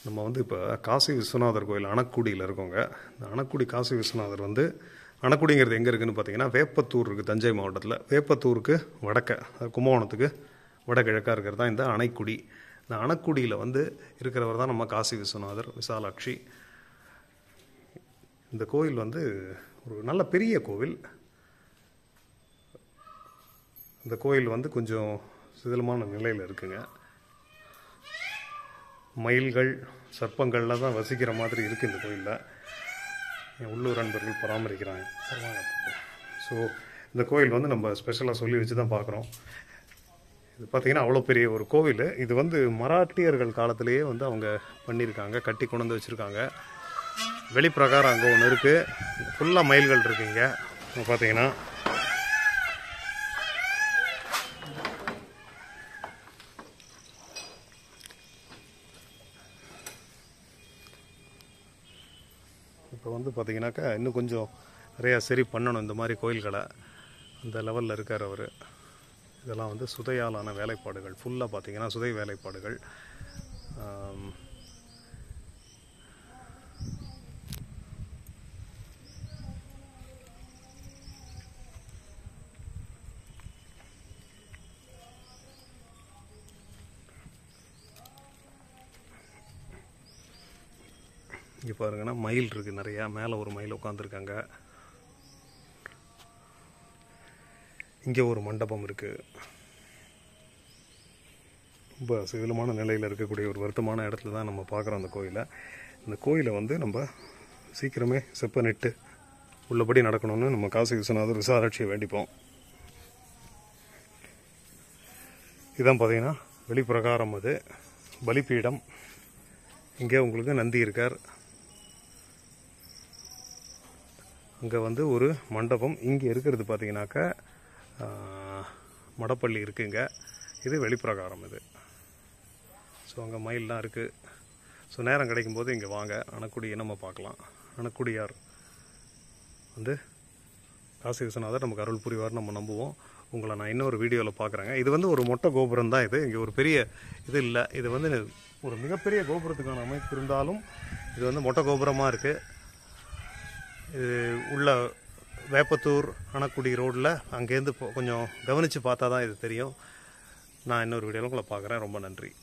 நம்ம வந்து இப்போ காசி விஸ்வநாதர் கோயில் அணக்குடியில் இருக்கோங்க இந்த அணக்குடி காசி விஸ்வநாதர் வந்து அணக்குடிங்கிறது எங்கே இருக்குன்னு பார்த்தீங்கன்னா வேப்பத்தூர் இருக்குது தஞ்சை மாவட்டத்தில் வேப்பத்தூருக்கு வடக்க அது கும்பகோணத்துக்கு வடகிழக்காக இருக்கிறது தான் இந்த அணைக்குடி இந்த அணக்குடியில் வந்து இருக்கிறவர் தான் நம்ம காசி விஸ்வநாதர் விசாலாட்சி இந்த கோயில் வந்து ஒரு நல்ல பெரிய கோவில் இந்த கோயில் வந்து கொஞ்சம் சிதிலமான நிலையில் இருக்குங்க மயில்கள் சர்ப்பங்கள்லாம் தான் வசிக்கிற மாதிரி இருக்குது இந்த கோயிலில் என் உள்ளூர் அன்பர்கள் பராமரிக்கிறாங்க ஸோ இந்த கோயில் வந்து நம்ம ஸ்பெஷலாக சொல்லி வச்சு தான் பார்க்குறோம் இது பார்த்திங்கன்னா அவ்வளோ பெரிய ஒரு கோவில் இது வந்து மராட்டியர்கள் காலத்திலேயே வந்து அவங்க பண்ணியிருக்காங்க கட்டி கொண்டு வந்து வச்சுருக்காங்க வெளிப்பிரகாரம் அங்கே ஒன்று இருக்குது ஃபுல்லாக மயில்கள் இருக்குங்க பார்த்தீங்கன்னா இப்போ வந்து பார்த்தீங்கன்னாக்கா இன்னும் கொஞ்சம் நிறையா சரி பண்ணணும் இந்த மாதிரி கோயில்களை அந்த லெவலில் இருக்கார் அவர் இதெல்லாம் வந்து சுதையாலான வேலைப்பாடுகள் ஃபுல்லாக பார்த்தீங்கன்னா சுதை வேலைப்பாடுகள் ஆம், இங்கே பாருங்கன்னா மயில் இருக்குது நிறையா மேலே ஒரு மயில் உட்காந்துருக்காங்க இங்கே ஒரு மண்டபம் இருக்குது ரொம்ப சிதிலமான நிலையில் இருக்கக்கூடிய ஒரு வருத்தமான இடத்துல தான் நம்ம பார்க்குறோம் அந்த கோயிலை இந்த கோயிலை வந்து நம்ம சீக்கிரமே செப்பனிட்டு உள்ளபடி நடக்கணும்னு நம்ம காசி விஸ்வநாதர் விசாராட்சியை வேண்டிப்போம் இதான் பார்த்தீங்கன்னா வெளிப்பிரகாரம் அது பலிபீடம் இங்கே உங்களுக்கு நந்தி இருக்கார் அங்கே வந்து ஒரு மண்டபம் இங்கே இருக்கிறது பார்த்தீங்கன்னாக்கா ஆ, மடப்பள்ளி இருக்குங்க இது வெளிப்பிரகாரம் இது ஸோ அங்கே மயில்லாம் இருக்குது ஸோ நேரம் கிடைக்கும்போது இங்கே வாங்க அணக்குடியை நம்ம பார்க்கலாம் அணக்குடியார் வந்து காசி விஸ்வநாதர் நமக்கு அருள் புரிவார் நம்ம நம்புவோம் உங்களை நான் இன்னொரு வீடியோவில் பார்க்குறேங்க இது வந்து ஒரு மொட்டை கோபுரம் தான் இது இங்கே ஒரு பெரிய இது இல்லை இது வந்து ஒரு மிகப்பெரிய கோபுரத்துக்கான அமைப்பு இருந்தாலும் இது வந்து மொட்டை கோபுரமாக இருக்குது இது உள்ள வேப்பத்தூர் அணக்குடி ரோட்டில் அங்கேருந்து போ- கொஞ்சம் கவனித்து பார்த்தா தான் இது தெரியும் நான் இன்னொரு வீடியோவில் உங்களை பார்க்குறேன் ரொம்ப நன்றி